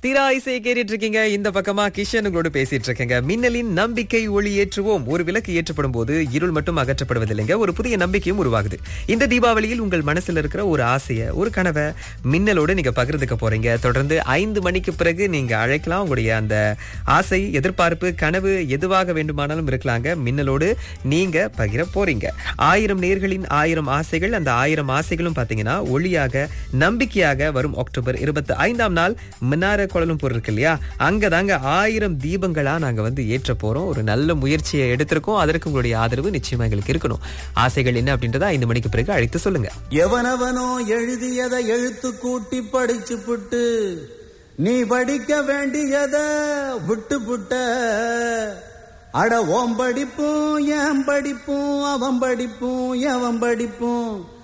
தீரா இசையை கேட்டுட்டு இருக்கீங்க இந்த பக்கமா கிஷன் உங்களோட பேசிட்டு இருக்கேங்க மின்னலின் நம்பிக்கை ஒளி ஏற்றுவோம் ஒரு விளக்கு ஏற்றப்படும் போது இருள் மட்டும் அகற்றப்படுவதில்லைங்க ஒரு புதிய நம்பிக்கையும் உருவாகுது இந்த தீபாவளியில் உங்கள் மனசுல இருக்கிற ஒரு ஆசைய ஒரு கனவை மின்னலோடு நீங்க பகிர்ந்துக்க போறீங்க தொடர்ந்து ஐந்து மணிக்கு பிறகு நீங்க அழைக்கலாம் உங்களுடைய அந்த ஆசை எதிர்பார்ப்பு கனவு எதுவாக வேண்டுமானாலும் இருக்கலாங்க மின்னலோடு நீங்க பகிர போறீங்க ஆயிரம் நேர்களின் ஆயிரம் ஆசைகள் அந்த ஆயிரம் ஆசைகளும் பாத்தீங்கன்னா ஒளியாக நம்பிக்கையாக வரும் அக்டோபர் இருபத்தி ஐந்தாம் நாள் மின்னார கோலம்பூர் இருக்கு இல்லையா அங்கதாங்க ஆயிரம் தீபங்களா நாங்க வந்து ஏற்ற போறோம் ஒரு நல்ல முயற்சியை எடுத்திருக்கோம் அதற்கு உங்களுடைய ஆதரவு நிச்சயமா எங்களுக்கு இருக்கணும் ஆசைகள் என்ன அப்படின்றத ஐந்து மணிக்கு பிறகு அழைத்து சொல்லுங்க எவனவனோ எழுதியதை எழுத்து கூட்டி படிச்சு புட்டு நீ படிக்க வேண்டியத விட்டு புட்ட அட ஓம் படிப்பும் என் படிப்பும் அவன் படிப்பும் எவன் படிப்பும்